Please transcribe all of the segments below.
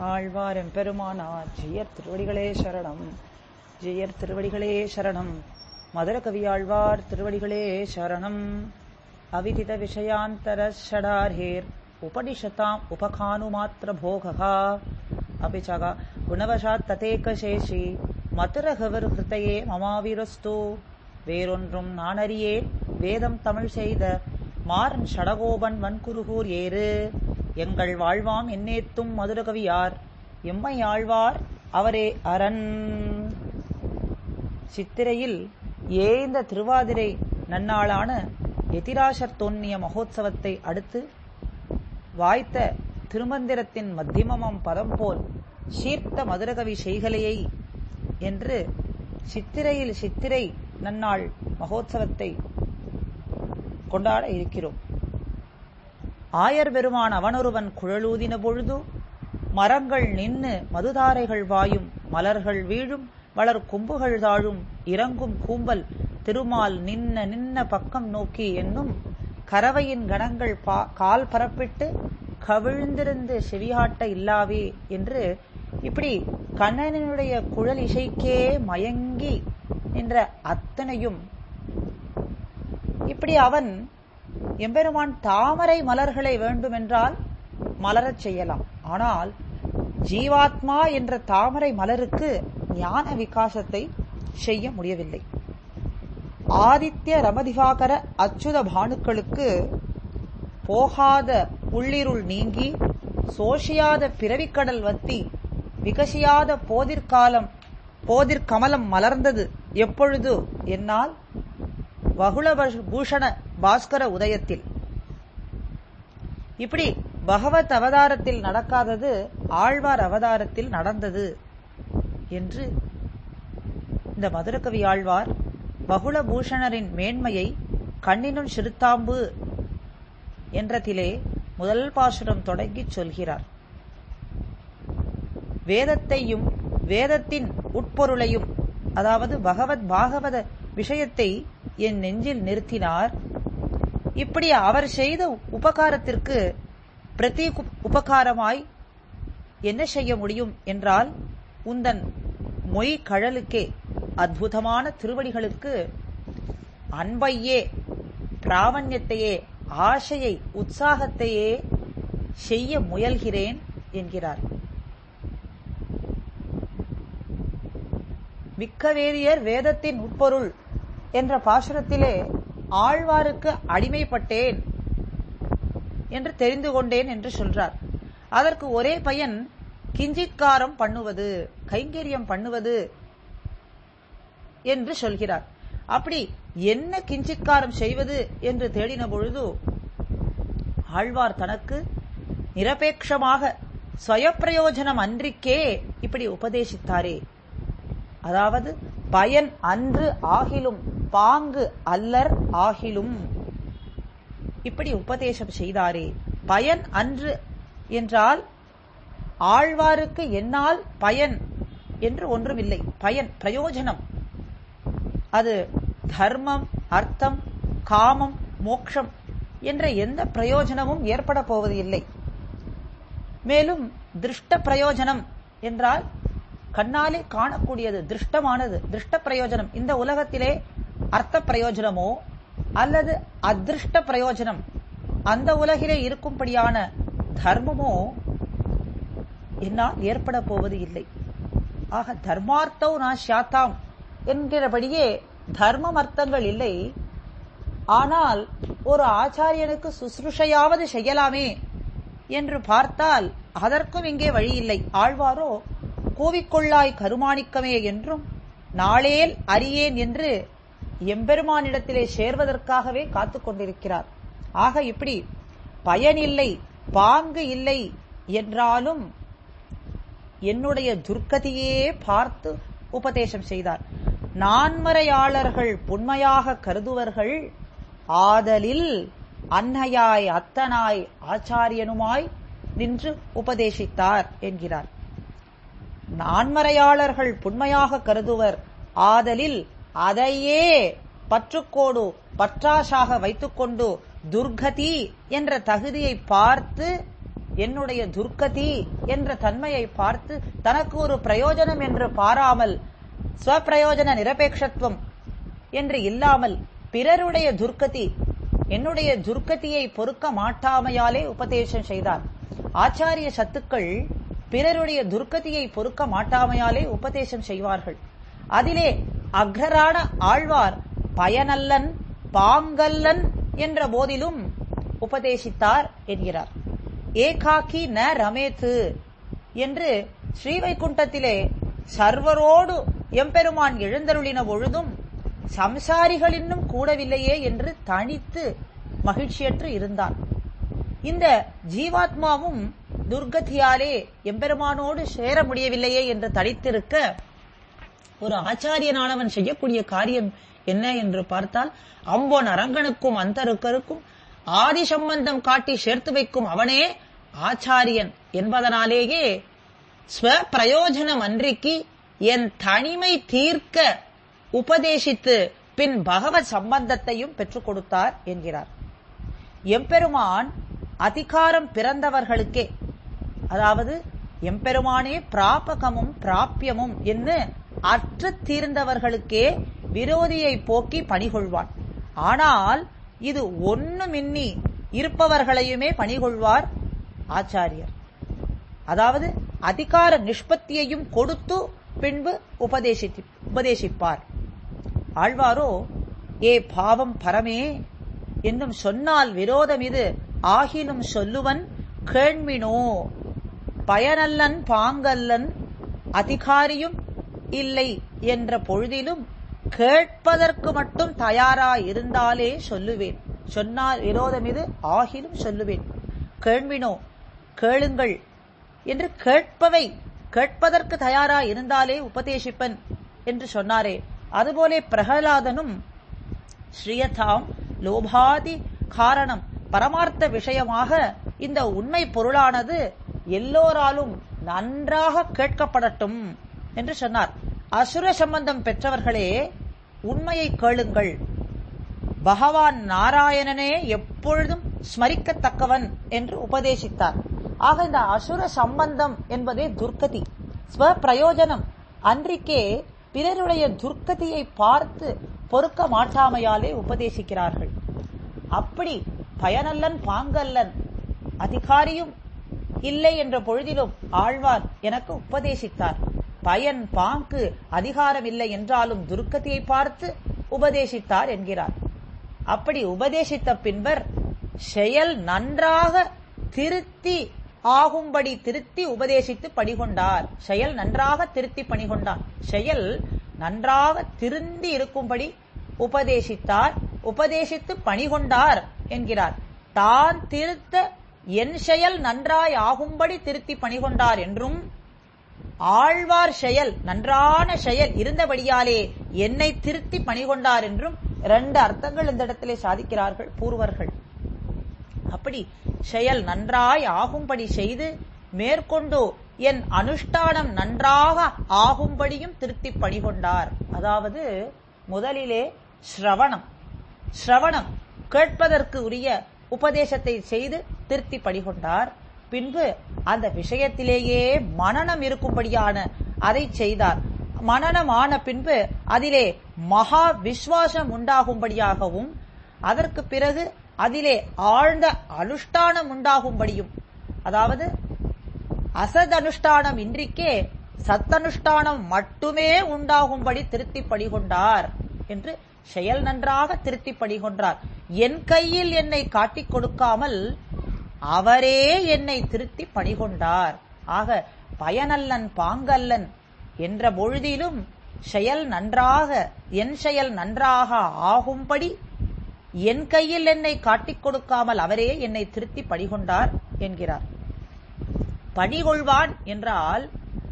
ஆழ்வார் எம்பெருமானார் ஜெயர் திருவடிகளே சரணம் ஜெயர் திருவடிகளே சரணம் மதுர கவியாழ்வார் திருவடிகளே சரணம் அவிதித விஷயாந்தர ஷடார்ஹேர் उपनिषताम् उपखानुमात्रभोगः अपि च குணவசாத் ததேகசேஷி மதுரகவர் மமாவிரஸ்து வேறொன்றும் நானறியேன் வேதம் தமிழ் செய்த மாறன் ஷடகோபன் வன்குருகூர் ஏறு எங்கள் வாழ்வாம் என்னேத்தும் மதுரகவியார் எம்மை ஆழ்வார் அவரே அரண் சித்திரையில் ஏந்த திருவாதிரை நன்னாளான எதிராசர் தோன்னிய மகோத்சவத்தை அடுத்து வாய்த்த திருமந்திரத்தின் மத்தியமம் பதம் போல் சீர்த்த மதுரகவி செய்கலையை என்று சித்திரையில் சித்திரை நன்னாள் மகோத்சவத்தை கொண்டாட இருக்கிறோம் ஆயர் பெருமான் அவனொருவன் குழலூதின பொழுது மரங்கள் நின்னு மதுதாரைகள் வாயும் மலர்கள் வீழும் வளர் கொம்புகள் தாழும் இறங்கும் கூம்பல் திருமால் நின்ன நின்ன பக்கம் நோக்கி என்னும் கரவையின் கணங்கள் கால் பரப்பிட்டு கவிழ்ந்திருந்து செவியாட்ட இல்லாவே என்று இப்படி கண்ணனுடைய குழல் இசைக்கே மயங்கி என்ற அத்தனையும் இப்படி அவன் எம்பெருமான் தாமரை மலர்களை வேண்டுமென்றால் மலரச் செய்யலாம் ஆனால் ஜீவாத்மா என்ற தாமரை மலருக்கு ஞான விகாசத்தை செய்ய முடியவில்லை ஆதித்ய ரமதிவாகர அச்சுத பானுக்களுக்கு போகாத உள்ளிருள் நீங்கி சோஷியாத பிறவிக்கடல் வத்தி விகசியாத போதிர்காலம் போதிர்கமலம் மலர்ந்தது எப்பொழுது என்னால் வகுள பூஷண பாஸ்கர உதயத்தில் இப்படி பகவத் அவதாரத்தில் நடக்காதது ஆழ்வார் அவதாரத்தில் நடந்தது என்று இந்த மதுரகவி ஆழ்வார் பகுள பூஷணரின் மேன்மையை கண்ணினும் சிறுத்தாம்பு என்றதிலே முதல் பாசுரம் தொடங்கிச் சொல்கிறார் வேதத்தையும் வேதத்தின் உட்பொருளையும் அதாவது பகவத் பாகவத விஷயத்தை என் நெஞ்சில் நிறுத்தினார் இப்படி அவர் செய்த உபகாரத்திற்கு பிரதி உபகாரமாய் என்ன செய்ய முடியும் என்றால் உந்தன் மொய் கழலுக்கே அற்புதமான திருவடிகளுக்கு அன்பையே பிராவண்யத்தையே ஆசையை உற்சாகத்தையே செய்ய முயல்கிறேன் என்கிறார் மிக்கவேதியர் வேதத்தின் உட்பொருள் என்ற பாசுரத்திலே ஆழ்வாருக்கு அடிமைப்பட்டேன் என்று தெரிந்து கொண்டேன் என்று சொல்றார் அதற்கு ஒரே பயன் கிஞ்சித்காரம் பண்ணுவது கைங்கரியம் பண்ணுவது என்று சொல்கிறார் அப்படி என்ன கிஞ்சித்காரம் செய்வது என்று தேடின பொழுது ஆழ்வார் தனக்கு நிரபேட்சமாக சுயப்பிரயோஜனம் அன்றிக்கே இப்படி உபதேசித்தாரே அதாவது பயன் அன்று ஆகிலும் பாங்கு அல்லர் ஆகிலும் இப்படி உபதேசம் செய்தாரே பயன் அன்று என்றால் ஆழ்வாருக்கு என்னால் பயன் என்று ஒன்றுமில்லை பயன் பிரயோஜனம் அது தர்மம் அர்த்தம் காமம் மோக்ஷம் என்ற எந்த பிரயோஜனமும் ஏற்பட போவது இல்லை மேலும் திருஷ்ட பிரயோஜனம் என்றால் கண்ணாலே காணக்கூடியது திருஷ்டமானது திருஷ்ட பிரயோஜனம் இந்த உலகத்திலே அர்த்த பிரயோஜனமோ அல்லது அதிருஷ்ட பிரயோஜனம் அந்த உலகிலே இருக்கும்படியான தர்மமோ என்னால் ஏற்பட போவது இல்லை ஆக தர்மார்த்தோ நான் சாத்தாம் என்கிறபடியே தர்மம் அர்த்தங்கள் இல்லை ஆனால் ஒரு ஆச்சாரியனுக்கு சுசுருஷையாவது செய்யலாமே என்று பார்த்தால் அதற்கும் இங்கே வழியில்லை ஆழ்வாரோ கூவிக்கொள்ளாய் கருமாணிக்கமே என்றும் நாளேல் அறியேன் என்று எம்பெருமானிடத்திலே சேர்வதற்காகவே காத்து கொண்டிருக்கிறார் ஆக இப்படி பயனில்லை பாங்கு இல்லை என்றாலும் என்னுடைய துர்க்கதியே பார்த்து உபதேசம் செய்தார் நான்மறையாளர்கள் புண்மையாக கருதுவர்கள் ஆதலில் அன்னையாய் அத்தனாய் ஆச்சாரியனுமாய் நின்று உபதேசித்தார் என்கிறார் நான்மறையாளர்கள் புண்மையாக கருதுவர் ஆதலில் அதையே பற்றுக்கோடு பற்றாசாக வைத்துக்கொண்டு துர்கதி என்ற தகுதியை பார்த்து என்னுடைய துர்க்கதி என்ற தன்மையை பார்த்து தனக்கு ஒரு பிரயோஜனம் என்று பாராமல் ஸ்வப்பிரயோஜன நிரபேட்சத்துவம் என்று இல்லாமல் பிறருடைய துர்க்கதி என்னுடைய துர்க்கதியை பொறுக்க மாட்டாமையாலே உபதேசம் செய்தார் ஆச்சாரிய சத்துக்கள் பிறருடைய துர்க்கதியை பொறுக்க மாட்டாமையாலே உபதேசம் செய்வார்கள் அதிலே அக்ரரான ஆழ்வார் பயனல்லன் பாங்கல்லன் என்ற போதிலும் உபதேசித்தார் என்கிறார் ஏகாக்கி ந ரமேத்து என்று ஸ்ரீவைகுண்டத்திலே சர்வரோடு எம்பெருமான் எழுந்தருளின பொழுதும் சம்சாரிகள் இன்னும் கூடவில்லையே என்று தனித்து மகிழ்ச்சியற்று இருந்தான் இந்த ஜீவாத்மாவும் துர்கதியாலே எம்பெருமானோடு சேர முடியவில்லையே என்று தனித்திருக்க ஒரு ஆச்சாரியனானவன் செய்யக்கூடிய காரியம் என்ன என்று பார்த்தால் அம்பொன் அரங்கனுக்கும் அந்தருக்கருக்கும் ஆதி சம்பந்தம் காட்டி சேர்த்து வைக்கும் அவனே ஆச்சாரியன் என்பதனாலேயே ஸ்வ பிரயோஜனம் அன்றிக்கு என் தனிமை தீர்க்க உபதேசித்து பின் பகவத் சம்பந்தத்தையும் பெற்றுக் கொடுத்தார் என்கிறார் எம்பெருமான் அதிகாரம் பிறந்தவர்களுக்கே அதாவது எம்பெருமானே பிராபகமும் பிராபியமும் என்று அற்று தீர்ந்தவர்களுக்கே விரோதியை போக்கி பணிகொள்வான் ஆனால் இது ஒண்ணுமின்னி இருப்பவர்களையுமே பணிகொள்வார் ஆச்சாரியர் அதாவது அதிகார நிஷ்பத்தியையும் கொடுத்து பின்பு உபதேசி உபதேசிப்பார் ஆழ்வாரோ ஏ பாவம் பரமே என்னும் சொன்னால் விரோதம் இது ஆகிலும் சொல்லுவன் கேள்மினோ பயனல்லன் பாங்கல்லன் அதிகாரியும் இல்லை என்ற பொழுதிலும் கேட்பதற்கு மட்டும் தயாரா இருந்தாலே சொல்லுவேன் சொன்னால் விரோதம் இது ஆகிலும் சொல்லுவேன் கேள்வினோ கேளுங்கள் என்று கேட்பவை கேட்பதற்கு தயாரா இருந்தாலே உபதேசிப்பன் என்று சொன்னாரே அதுபோலே பிரகலாதனும் ஸ்ரீயதாம் லோபாதி காரணம் பரமார்த்த விஷயமாக இந்த உண்மை பொருளானது எல்லோராலும் நன்றாக கேட்கப்படட்டும் என்று சொன்னார் அசுர சம்பந்தம் பெற்றவர்களே உண்மையை கேளுங்கள் பகவான் நாராயணனே எப்பொழுதும் ஸ்மரிக்கத்தக்கவன் என்று உபதேசித்தார் ஆக இந்த அசுர சம்பந்தம் என்பதே துர்க்கதி ஸ்வ பிரயோஜனம் அன்றிக்கே பிறருடைய துர்க்கதியை பார்த்து பொறுக்க மாட்டாமையாலே உபதேசிக்கிறார்கள் அப்படி பயனல்லன் பாங்கல்லன் அதிகாரியும் இல்லை என்ற பொழுதிலும் ஆழ்வார் எனக்கு உபதேசித்தார் பயன் பாங்கு அதிகாரம் இல்லை என்றாலும் துர்க்கதியை பார்த்து உபதேசித்தார் என்கிறார் அப்படி உபதேசித்த பின்பர் செயல் நன்றாக திருத்தி ஆகும்படி திருத்தி உபதேசித்து பணிகொண்டார் செயல் நன்றாக திருத்தி பணிகொண்டான் செயல் நன்றாக திருந்தி இருக்கும்படி உபதேசித்தார் உபதேசித்து பணிகொண்டார் என்கிறார் தான் திருத்த என் செயல் நன்றாய் ஆகும்படி திருத்தி பணிகொண்டார் என்றும் ஆழ்வார் செயல் நன்றான செயல் இருந்தபடியாலே என்னை திருத்தி பணிகொண்டார் என்றும் இரண்டு அர்த்தங்கள் இந்த இடத்திலே சாதிக்கிறார்கள் பூர்வர்கள் அப்படி செயல் நன்றாய் ஆகும்படி செய்து மேற்கொண்டு என் அனுஷ்டானம் நன்றாக ஆகும்படியும் திருத்தி பணிகொண்டார் அதாவது முதலிலே ஸ்ரவணம் ஸ்ரவணம் கேட்பதற்கு உரிய உபதேசத்தை செய்து திருத்தி பணிகொண்டார் பின்பு அந்த விஷயத்திலேயே மனநம் இருக்கும்படியான அதை செய்தார் மனநமான பின்பு அதிலே மகா விஸ்வாசம் உண்டாகும்படியாகவும் அதற்கு பிறகு அதிலே ஆழ்ந்த அனுஷ்டானம் உண்டாகும்படியும் அதாவது அசத் அனுஷ்டானம் இன்றிக்கே சத்தனுஷ்டானம் மட்டுமே உண்டாகும்படி திருத்தி பணிகொண்டார் என்று செயல் நன்றாக திருத்தி பணிகொண்டார் என் கையில் என்னை காட்டிக் கொடுக்காமல் அவரே என்னை திருத்தி பணிகொண்டார் ஆக பயனல்லன் பாங்கல்லன் என்ற பொழுதிலும் செயல் நன்றாக என் செயல் நன்றாக ஆகும்படி என் கையில் என்னை காட்டிக் கொடுக்காமல் அவரே என்னை திருத்தி பணிகொண்டார் என்கிறார் பணிகொள்வான் என்றால்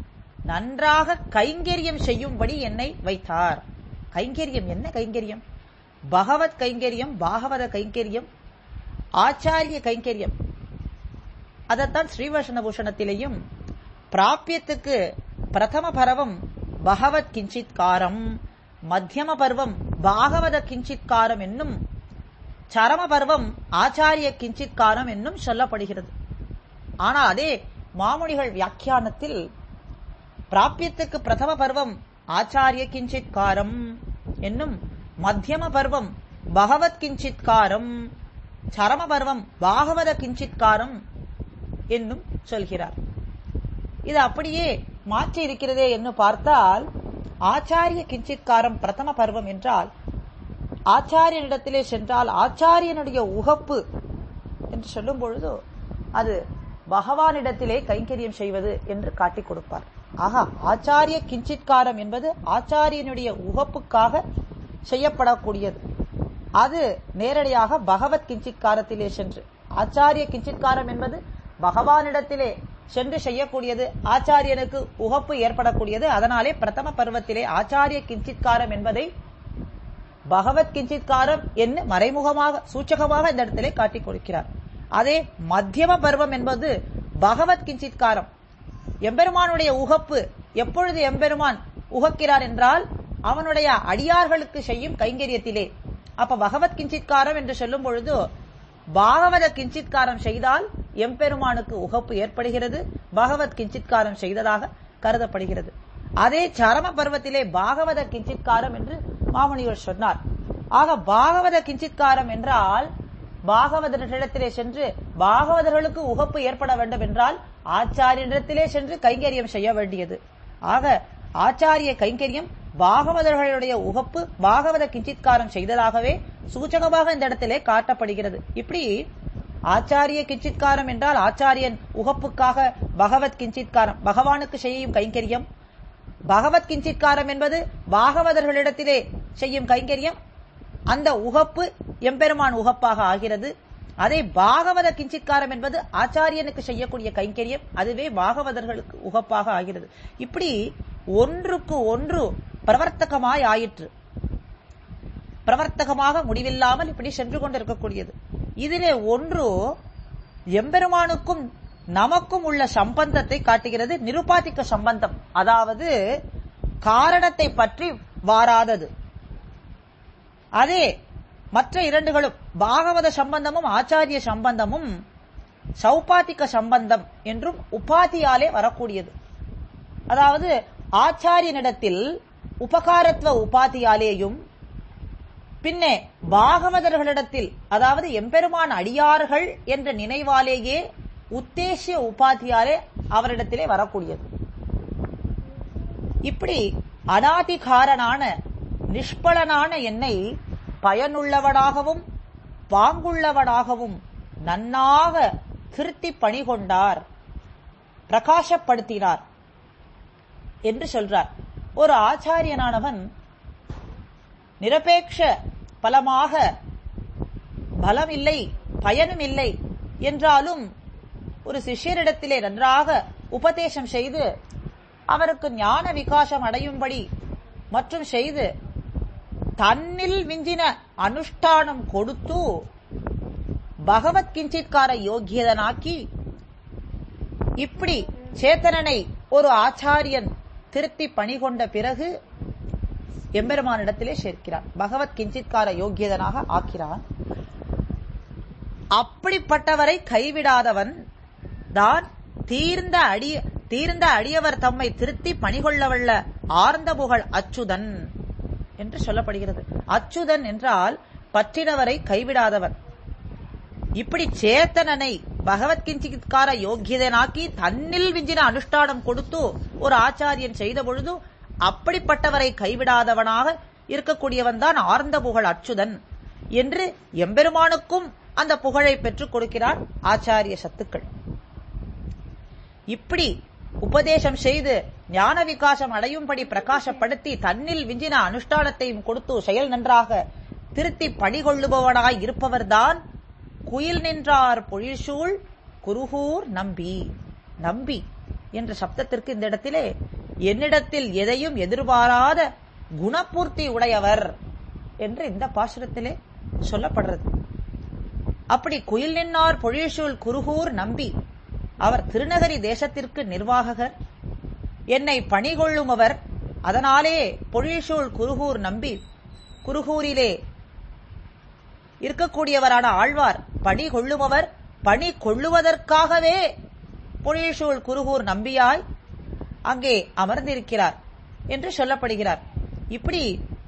நன்றாக கைங்கரியம் செய்யும்படி என்னை வைத்தார் கைங்கரியம் என்ன கைங்கரியம் பகவத் கைங்கரியம் பாகவத கைங்கரியம் ஆச்சாரிய கைங்கரியம் அதைத்தான் ஸ்ரீவர்ஷண பூஷணத்திலேயும் பிராபியத்துக்கு பிரதம பரவம் பகவத் கிஞ்சித்காரம் மத்தியம பருவம் பாகவத கிஞ்சித்காரம் என்னும் சரம பருவம் ஆச்சாரிய கிஞ்சித்காரம் என்னும் சொல்லப்படுகிறது ஆனால் அதே மாமுனிகள் வியாக்கியானத்தில் பிராபியத்துக்கு பிரதம பருவம் ஆச்சாரிய கிஞ்சித்காரம் என்னும் மத்தியம பருவம் பகவத் கிஞ்சித்காரம் சரம பருவம் பாகவத கிஞ்சித்காரம் என்னும் சொல்கிறார் இது அப்படியே மாற்றி இருக்கிறதே என்று பார்த்தால் ஆச்சாரிய கிஞ்சித்காரம் பிரதம பருவம் என்றால் ஆச்சாரியனிடத்திலே சென்றால் ஆச்சாரியனுடைய உகப்பு என்று சொல்லும் பொழுது அது பகவானிடத்திலே கைங்கரியம் செய்வது என்று காட்டிக் கொடுப்பார் ஆக ஆச்சாரிய கிஞ்சித்காரம் என்பது ஆச்சாரியனுடைய உகப்புக்காக செய்யப்படக்கூடியது அது நேரடியாக பகவத் கிஞ்சித்காரத்திலே சென்று ஆச்சாரிய கிஞ்சித்காரம் என்பது பகவானிடத்திலே சென்று செய்யக்கூடியது ஆச்சாரியனுக்கு உகப்பு ஏற்படக்கூடியது அதனாலே பிரதம பருவத்திலே ஆச்சாரிய கிஞ்சித்காரம் என்பதை பகவத் கிஞ்சித்காரம் என்று மறைமுகமாக சூச்சகமாக இந்த இடத்திலே காட்டிக் கொடுக்கிறார் அதே மத்தியம பருவம் என்பது பகவத் கிஞ்சித்காரம் எம்பெருமானுடைய உகப்பு எப்பொழுது எம்பெருமான் உகக்கிறார் என்றால் அவனுடைய அடியார்களுக்கு செய்யும் கைங்கரியத்திலே அப்ப பகவத் கிஞ்சித்காரம் என்று சொல்லும் பொழுது பாகவத கிஞ்சித்காரம் செய்தால் எம்பெருமானுக்கு உகப்பு ஏற்படுகிறது பகவத் கிஞ்சித்காரம் செய்ததாக கருதப்படுகிறது அதே சரம பருவத்திலே பாகவத கிஞ்சித்காரம் என்று மாமுனிவர் சொன்னார் ஆக பாகவத கிஞ்சித்காரம் என்றால் பாகவதரிடத்திலே சென்று பாகவதர்களுக்கு உகப்பு ஏற்பட வேண்டும் என்றால் ஆச்சாரியனிடத்திலே சென்று கைங்கரியம் செய்ய வேண்டியது ஆக ஆச்சாரிய கைங்கரியம் பாகவதர்களுடைய உகப்பு பாகவத கிஞ்சித்காரம் செய்ததாகவே சூச்சகமாக இந்த இடத்திலே காட்டப்படுகிறது இப்படி ஆச்சாரிய கிஞ்சித்காரம் என்றால் ஆச்சாரியன் உகப்புக்காக பகவத் கிஞ்சித்காரம் பகவானுக்கு செய்யும் கைங்கரியம் பகவத் கிஞ்சித்காரம் என்பது பாகவதர்களிடத்திலே செய்யும் கைங்கரியம் அந்த உகப்பு எம்பெருமான் உகப்பாக ஆகிறது அதே பாகவத கிஞ்சித்காரம் என்பது ஆச்சாரியனுக்கு செய்யக்கூடிய கைங்கரியம் அதுவே பாகவதர்களுக்கு உகப்பாக ஆகிறது இப்படி ஒன்றுக்கு ஒன்று பிரவர்த்தகமாய் ஆயிற்று பிரவர்த்தகமாக முடிவில்லாமல் இப்படி சென்று கொண்டிருக்கக்கூடியது இதிலே ஒன்று எம்பெருமானுக்கும் நமக்கும் உள்ள சம்பந்தத்தை காட்டுகிறது நிருபாதிக்க சம்பந்தம் அதாவது காரணத்தை பற்றி வாராதது அதே மற்ற இரண்டுகளும் பாகவத சம்பந்தமும் ஆச்சாரிய சம்பந்தமும் சௌபாத்திக சம்பந்தம் என்றும் உபாதியாலே வரக்கூடியது அதாவது ஆச்சாரியனிடத்தில் உபகாரத்துவ உபாதியாலேயும் பின்னே பாகவதர்களிடத்தில் அதாவது எம்பெருமான் அடியார்கள் என்ற நினைவாலேயே உத்தேசிய உபாதியாலே அவரிடத்திலே வரக்கூடியது இப்படி அனாதிகாரனான நிஷ்பலனான என்னை பயனுள்ளவனாகவும் பாங்குள்ளவனாகவும் நன்னாக திருத்தி பணிகொண்டார் பிரகாசப்படுத்தினார் என்று சொல்றார் ஒரு ஆச்சாரியனானவன் நிரபேட்ச பலமாக பலம் இல்லை பயனும் இல்லை என்றாலும் ஒரு சிஷ்யரிடத்திலே நன்றாக உபதேசம் செய்து அவருக்கு ஞான விகாசம் அடையும்படி மற்றும் செய்து தன்னில் விஞ்சின அனுஷ்டானம் கொடுத்து பகவத் கிஞ்சித்கார யோகியதனாக்கி இப்படி சேத்தனனை ஒரு ஆச்சாரியன் திருத்தி பணிகொண்ட பிறகு எம்பெருமானிடத்திலே சேர்க்கிறான் பகவத் கிஞ்சித்கார யோகியதனாக ஆக்கிறான் அப்படிப்பட்டவரை கைவிடாதவன் தான் தீர்ந்த அடிய தீர்ந்த அடியவர் தம்மை திருத்தி பணிகொள்ளவல்ல ஆர்ந்த புகழ் அச்சுதன் என்று சொல்லப்படுகிறது அச்சுதன் என்றால் பற்றினவரை கைவிடாதவன் இப்படி சேத்தனனை பகவத் கிஞ்சித்கார யோகியதனாக்கி தன்னில் விஞ்சின அனுஷ்டானம் கொடுத்து ஒரு ஆச்சாரியன் செய்த பொழுது அப்படிப்பட்டவரை கைவிடாதவனாக இருக்கக்கூடியவன் தான் ஆர்ந்த புகழ் அச்சுதன் என்று எம்பெருமானுக்கும் அந்த புகழை பெற்றுக் கொடுக்கிறார் ஆச்சாரிய சத்துக்கள் இப்படி உபதேசம் செய்து ஞான விகாசம் அடையும்படி பிரகாசப்படுத்தி தன்னில் விஞ்சின அனுஷ்டானத்தையும் கொடுத்து செயல் நன்றாக திருத்தி பணிகொள்ளுபவனாய் இருப்பவர்தான் குயில் நின்றார் பொழில்சூழ் குருகூர் நம்பி நம்பி என்ற சப்தத்திற்கு இந்த இடத்திலே என்னிடத்தில் எதையும் எதிர்பாராத குணபூர்த்தி உடையவர் என்று இந்த பாசுரத்திலே சொல்லப்படுறது அப்படி குயில் நின்னார் பொழில்சூழ் குருகூர் நம்பி அவர் திருநகரி தேசத்திற்கு நிர்வாககர் என்னை பணிகொள்ளுமவர் அதனாலே பொழில்சூழ் குருகூர் நம்பி குருகூரிலே இருக்கக்கூடியவரான ஆழ்வார் பணி கொள்ளுமவர் பணி கொள்ளுவதற்காகவே பொழில்சூழ் குருகூர் நம்பியாய் அங்கே அமர்ந்திருக்கிறார் என்று சொல்லப்படுகிறார் இப்படி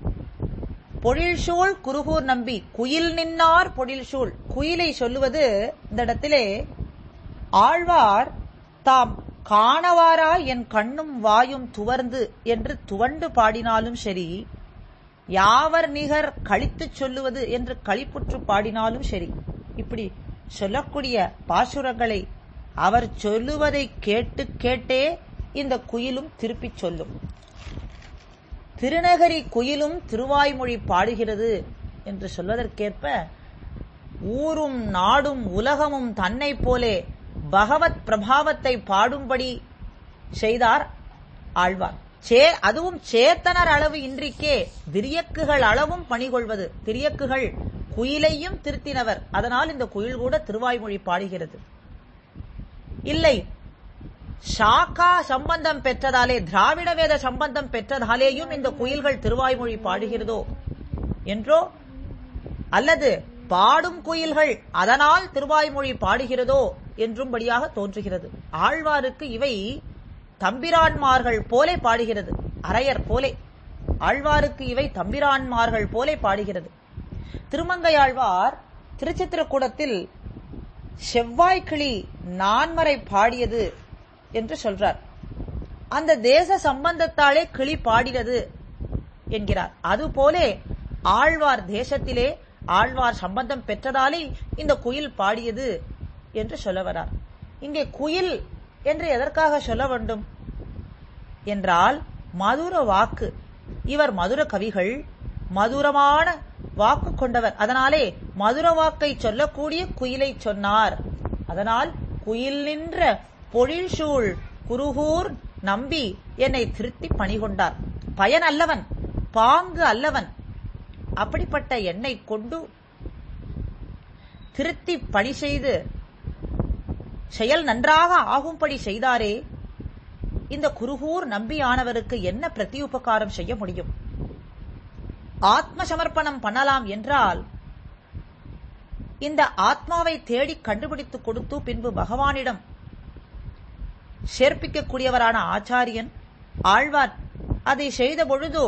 பொழில்சூழ் குருகூர் நம்பி குயில் நின்னார் பொழில்சூழ் குயிலை சொல்லுவது இந்த இடத்திலே ஆழ்வார் தாம் காணவாரா என் கண்ணும் வாயும் துவர்ந்து என்று துவண்டு பாடினாலும் சரி யாவர் நிகர் கழித்துச் சொல்லுவது என்று களிப்புற்று பாடினாலும் சரி இப்படி சொல்லக்கூடிய பாசுரங்களை அவர் சொல்லுவதை கேட்டு கேட்டே இந்த குயிலும் திருப்பிச் சொல்லும் திருநகரி குயிலும் திருவாய்மொழி பாடுகிறது என்று சொல்வதற்கேற்ப ஊரும் நாடும் உலகமும் தன்னை போலே பகவத் பிரபாவத்தை பாடும்படி செய்தார் ஆழ்வார் சே அதுவும் சேத்தனர் அளவு இன்றிக்கே திரியக்குகள் அளவும் பணிகொள்வது திரியக்குகள் குயிலையும் திருத்தினவர் அதனால் இந்த குயில் கூட திருவாய்மொழி பாடுகிறது இல்லை ஷாக்கா சம்பந்தம் பெற்றதாலே திராவிட வேத சம்பந்தம் பெற்றதாலேயும் இந்த குயில்கள் திருவாய்மொழி பாடுகிறதோ என்றோ அல்லது பாடும் குயில்கள் அதனால் திருவாய்மொழி பாடுகிறதோ என்றும்படியாக தோன்றுகிறது ஆழ்வாருக்கு இவை தம்பிரான்மார்கள் போலே பாடுகிறது அரையர் போலே ஆழ்வாருக்கு இவை தம்பிரான்மார்கள் போலே பாடுகிறது திருமங்கையாழ்வார் திருச்சித்திரக்கூடத்தில் செவ்வாய்க்கிளி நான்மறை பாடியது என்று சொல்றார் அந்த தேச சம்பந்தத்தாலே கிளி பாடினது என்கிறார் அதுபோலே ஆழ்வார் தேசத்திலே ஆழ்வார் சம்பந்தம் பெற்றதாலே இந்த குயில் பாடியது என்று சொல்ல வரார் இங்கே குயில் என்று எதற்காக சொல்ல வேண்டும் என்றால் மதுர வாக்கு இவர் மதுர கவிகள் மதுரமான வாக்கு கொண்டவர் அதனாலே மதுர வாக்கை சொல்லக்கூடிய குயிலை சொன்னார் அதனால் குயில் நின்ற பொழில்சூழ் குருகூர் நம்பி என்னை திருத்தி பணிகொண்டார் பயன் அல்லவன் பாங்கு அல்லவன் அப்படிப்பட்ட என்னை கொண்டு திருத்தி பணி செய்து செயல் நன்றாக ஆகும்படி செய்தாரே இந்த குருகூர் நம்பியானவருக்கு என்ன பிரதி உபகாரம் செய்ய முடியும் ஆத்ம சமர்ப்பணம் பண்ணலாம் என்றால் இந்த ஆத்மாவை தேடி கண்டுபிடித்து கொடுத்து பின்பு பகவானிடம் சேர்ப்பிக்கக்கூடியவரான ஆச்சாரியன் ஆழ்வார் அதை செய்த பொழுதோ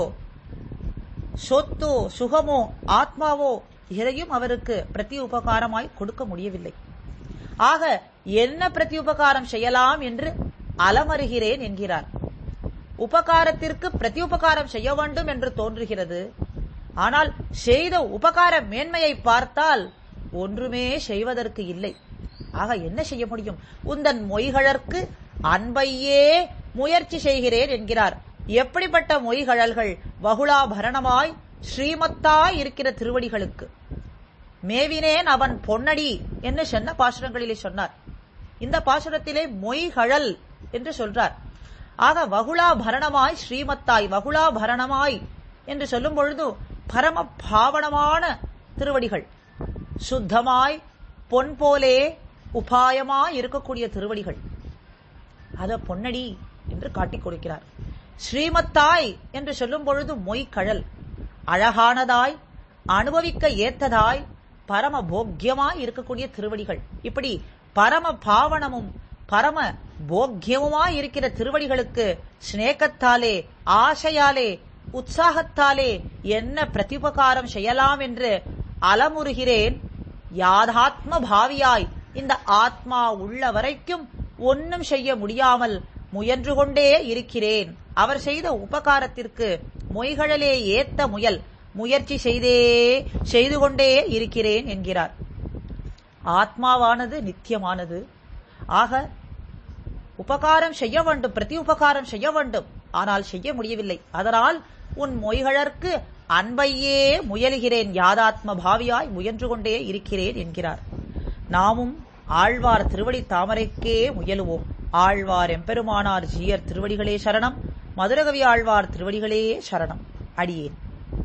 சொத்தோ சுகமோ ஆத்மாவோ எதையும் அவருக்கு பிரதி உபகாரமாய் கொடுக்க முடியவில்லை ஆக என்ன பிரதி உபகாரம் செய்யலாம் என்று அலமருகிறேன் என்கிறார் உபகாரத்திற்கு பிரதி உபகாரம் செய்ய வேண்டும் என்று தோன்றுகிறது ஆனால் செய்த உபகார மேன்மையை பார்த்தால் ஒன்றுமே செய்வதற்கு இல்லை ஆக என்ன செய்ய முடியும் உந்தன் மொய்கழற்கு அன்பையே முயற்சி செய்கிறேன் என்கிறார் எப்படிப்பட்ட மொய்கழல்கள் வகுளாபரணமாய் ஸ்ரீமத்தாய் இருக்கிற திருவடிகளுக்கு மேவினேன் அவன் பொன்னடி என்று சொன்ன பாசுரங்களிலே சொன்னார் இந்த பாசுரத்திலே மொய்கழல் என்று சொல்றார் ஆக வகுளாபரணமாய் ஸ்ரீமத்தாய் வகுளாபரணமாய் என்று சொல்லும் பொழுது பரம பாவனமான திருவடிகள் சுத்தமாய் பொன் போலே உபாயமாய் இருக்கக்கூடிய திருவடிகள் அத பொன்னடி என்று காட்டிக் கொடுக்கிறார் ஸ்ரீமத்தாய் என்று சொல்லும் பொழுது மொய்கழல் அழகானதாய் அனுபவிக்க ஏத்ததாய் பரம போக்கியமாய் இருக்கக்கூடிய திருவடிகள் இப்படி பரம பாவனமும் பரம போக்கியமுமாய் இருக்கிற திருவடிகளுக்கு ஸ்நேகத்தாலே ஆசையாலே உற்சாகத்தாலே என்ன பிரதிபகாரம் செய்யலாம் என்று அலமுறுகிறேன் யாதாத்ம பாவியாய் இந்த ஆத்மா உள்ள வரைக்கும் ஒன்னும் செய்ய முடியாமல் முயன்று கொண்டே இருக்கிறேன் அவர் செய்த உபகாரத்திற்கு மொய்கழலே ஏத்த முயல் முயற்சி செய்தே செய்து கொண்டே இருக்கிறேன் என்கிறார் ஆத்மாவானது நித்தியமானது ஆக உபகாரம் செய்ய வேண்டும் பிரதி உபகாரம் செய்ய வேண்டும் ஆனால் செய்ய முடியவில்லை அதனால் உன் மொய்கழற்கு அன்பையே முயலுகிறேன் யாதாத்ம பாவியாய் முயன்று கொண்டே இருக்கிறேன் என்கிறார் நாமும் ஆழ்வார் திருவடி தாமரைக்கே முயலுவோம் ஆழ்வார் எம்பெருமானார் ஜீயர் திருவடிகளே சரணம் மதுரகவி ஆழ்வார் திருவடிகளே சரணம் அடியேன்